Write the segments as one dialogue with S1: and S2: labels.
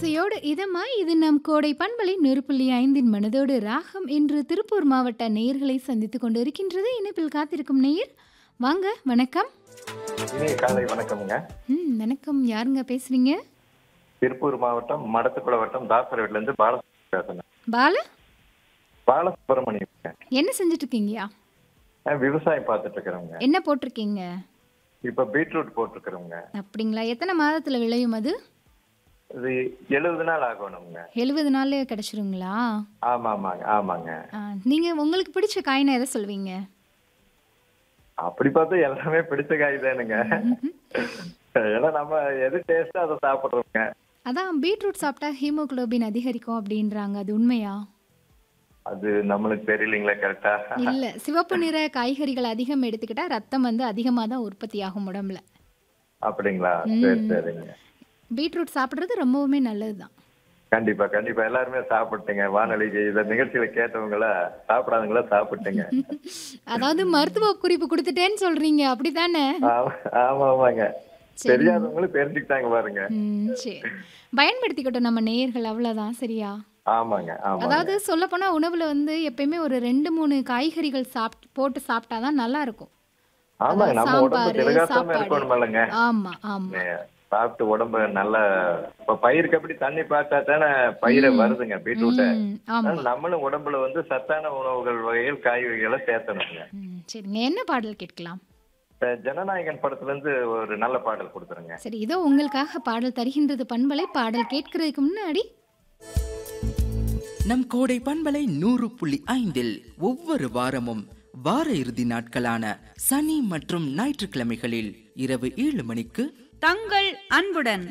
S1: இசையோடு இதமாய் இது நம் கோடை பண்பலை நெருப்புள்ளி ஐந்தின் மனதோடு ராகம் இன்று திருப்பூர் மாவட்ட நேயர்களை சந்தித்துக் கொண்டு இருக்கின்றது இணைப்பில் காத்திருக்கும் நேயர் வாங்க வணக்கம்
S2: இனிய காலை வணக்கம்ங்க
S1: ம் வணக்கம் யாருங்க பேசுறீங்க
S2: திருப்பூர் மாவட்டம் மடத்துக்குள வட்டம் தாசரவீட்ல இருந்து பாலசுப்ரமணியம் பேசுறேன்
S1: பால
S2: பாலசுப்ரமணியம்
S1: என்ன செஞ்சுட்டு இருக்கீங்கயா
S2: நான் விவசாயம் பார்த்துட்டு இருக்கிறவங்க
S1: என்ன போட்டிருக்கீங்க
S2: இப்ப பீட்ரூட் போட்டிருக்கிறவங்க
S1: அப்படிங்களா எத்தனை மாதத்துல விளையும் அது
S2: இது எழுபது நாள் ஆகணுங்க
S1: எழுபது நாள்ல கிடைச்சிருங்களா
S2: ஆமா ஆமாங்க ஆமாங்க
S1: ஆ, நீங்க உங்களுக்கு பிடிச்ச காயினை எதை சொல்வீங்க
S2: அப்படி பார்த்தா எல்லாமே பிடிச்ச காய் தானுங்க ஏன்னா நம்ம எது டேஸ்டா அதை சாப்பிடுறோங்க
S1: அதான் பீட்ரூட் சாப்பிட்டா ஹீமோகுளோபின் அதிகரிக்கும் அப்படின்றாங்க அது உண்மையா
S2: அது நம்மளுக்கு தெரியலீங்களா கரெக்டா
S1: இல்ல சிவப்பு நிற காய்கறிகள் அதிகம் எடுத்துக்கிட்டா ரத்தம் வந்து அதிகமாக தான் உற்பத்தி ஆகும் உடம்புல
S2: அப்படிங்களா சரி சரிங்க
S1: பீட்ரூட் சாப்பிட்றது ரொம்பவுமே நல்லது தான்
S2: கண்டிப்பா கண்டிப்பா எல்லாருமே சாப்பிட்டுங்க வானொலி இந்த நிகழ்ச்சியில கேட்டவங்கள சாப்பிடாதவங்கள சாப்பிட்டுங்க
S1: அதாவது மருத்துவ குறிப்பு கொடுத்துட்டேன்னு சொல்றீங்க அப்படிதானே
S2: ஆமா ஆமா ஆமாங்க தெரியாதவங்களும் தெரிஞ்சுக்கிட்டாங்க பாருங்க
S1: ம், சரி பயன்படுத்திக்கிட்டோம் நம்ம நேயர்கள் அவ்வளவுதான் சரியா
S2: ஆமாங்க ஆமா
S1: அதாவது சொல்லப்போனா உணவுல வந்து எப்பயுமே ஒரு ரெண்டு மூணு காய்கறிகள் சாப்பிட்டு போட்டு சாப்பிட்டாதான் நல்லா இருக்கும்
S2: ஆமாங்க நம்ம உடம்பு
S1: சாம்பார்,
S2: திலகாசமா
S1: சாப்பாடு.
S2: இருக்கணும் இல்லைங்க
S1: ஆமா ஆமா
S2: சாப்பிட்டு உடம்பு நல்ல இப்ப பயிருக்கு அப்படி தண்ணி பார்த்தா தானே பயிரை வருதுங்க பீட்ரூட்டை
S1: ம், ஆமா
S2: அதனால நம்மளும் உடம்புல வந்து சத்தான உணவுகள் வகைகள் காய்கறிகளை சேர்த்தணுங்க
S1: ம், சரிங்க என்ன பாடல் கேட்கலாம்
S2: இப்ப ஜனநாயகன் படத்துல இருந்து ஒரு நல்ல பாடல் கொடுத்துருங்க
S1: சரி இதோ உங்களுக்காக பாடல் தருகின்றது பண்பலை பாடல் கேட்கறதுக்கு முன்னாடி
S3: நம் கோடை பண்பலை நூறு புள்ளி ஐந்தில் ஒவ்வொரு வாரமும் வார இறுதி நாட்களான சனி மற்றும் ஞாயிற்றுக்கிழமைகளில் இரவு ஏழு மணிக்கு
S4: தங்கள் அன்புடன்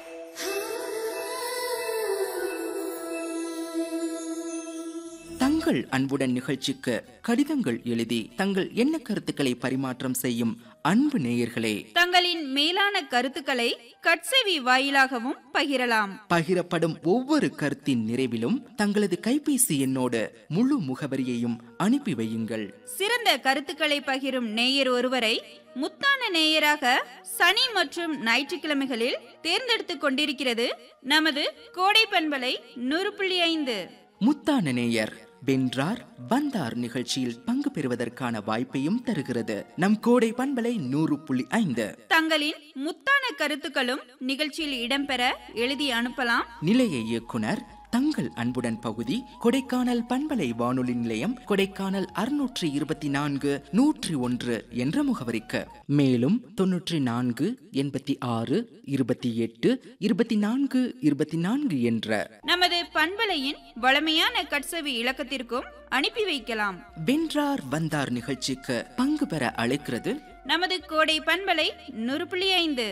S3: தங்கள் அன்புடன் நிகழ்ச்சிக்கு கடிதங்கள் எழுதி தங்கள் எண்ண கருத்துக்களை பரிமாற்றம் செய்யும் அன்பு நேயர்களே
S4: தங்களின் மேலான கருத்துக்களை கட்செவி வாயிலாகவும் பகிரலாம்
S3: பகிரப்படும் ஒவ்வொரு கருத்தின் நிறைவிலும் தங்களது கைபேசி எண்ணோடு முழு முகவரியையும் அனுப்பி வையுங்கள்
S4: சிறந்த கருத்துக்களை பகிரும் நேயர் ஒருவரை முத்தான நேயராக சனி மற்றும் ஞாயிற்றுக்கிழமைகளில் தேர்ந்தெடுத்துக் கொண்டிருக்கிறது நமது கோடை பண்பலை நூறு புள்ளி ஐந்து
S3: முத்தான நேயர் வென்றார் வந்தார் நிகழ்ச்சியில் பங்கு பெறுவதற்கான வாய்ப்பையும் தருகிறது நம் கோடை பண்பலை நூறு புள்ளி ஐந்து
S4: தங்களின் முத்தான கருத்துக்களும் நிகழ்ச்சியில் இடம்பெற எழுதி அனுப்பலாம்
S3: நிலைய இயக்குனர் தங்கள் அன்புடன் பகுதி கொடைக்கானல் பண்பலை வானொலி நிலையம் கொடைக்கானல் அறுநூற்றி இருபத்தி நான்கு நூற்றி ஒன்று என்ற முகவரிக்கு மேலும் தொன்னூற்றி நான்கு எண்பத்தி ஆறு இருபத்தி எட்டு இருபத்தி நான்கு இருபத்தி நான்கு என்ற
S4: நமது பண்பலையின் வளமையான கட்செவி இலக்கத்திற்கும் அனுப்பி வைக்கலாம்
S3: வென்றார் வந்தார் நிகழ்ச்சிக்கு பங்கு பெற அழைக்கிறது
S4: நமது கோடை பண்பலை நூறு புள்ளி ஐந்து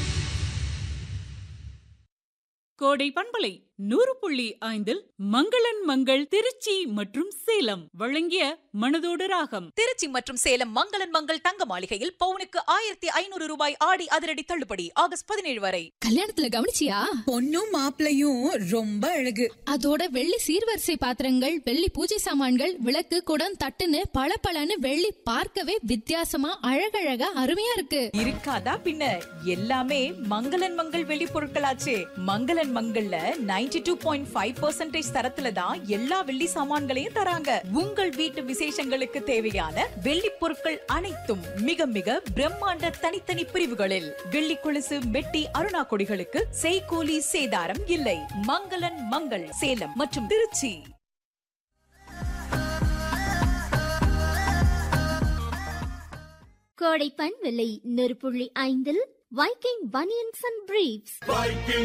S5: கோடை பண்பலை நூறு புள்ளி ஐந்தில் மங்களன் மங்கள் திருச்சி மற்றும் சேலம் வழங்கிய மனதோடு ராகம்
S6: திருச்சி மற்றும் சேலம் மங்களன் மங்கள் தங்க மாளிகையில் பவுனுக்கு ஆயிரத்தி ஐநூறு ரூபாய் ஆடி அதிரடி தள்ளுபடி ஆகஸ்ட் பதினேழு வரை
S7: கல்யாணத்துல கவனிச்சியா
S8: பொண்ணும் மாப்பிளையும் ரொம்ப அழகு
S7: அதோட வெள்ளி சீர்வரிசை பாத்திரங்கள் வெள்ளி பூஜை சாமான்கள் விளக்கு குடம் தட்டுன்னு பளபளன்னு வெள்ளி பார்க்கவே வித்தியாசமா அழகழகா அருமையா இருக்கு
S6: இருக்காதா பின்ன எல்லாமே மங்களன் மங்கள் வெளி பொருட்களாச்சே மங்களன் மங்கள்ல ninety two point five percentage தரத்துல தான் எல்லா வெள்ளி சாமான்களையும் தராங்க உங்கள் வீட்டு விசேஷங்களுக்கு தேவையான வெள்ளி பொருட்கள் அனைத்தும் மிக மிக பிரம்மாண்ட தனித்தனி பிரிவுகளில் வெள்ளி கொலுசு மெட்டி அருணா கொடிகளுக்கு செய்கூலி சேதாரம் இல்லை மங்களன் மங்கள் சேலம் மற்றும் திருச்சி
S9: கோடை பண்பலை நூறு புள்ளி ஐந்தில் Viking banians and briefs
S10: Viking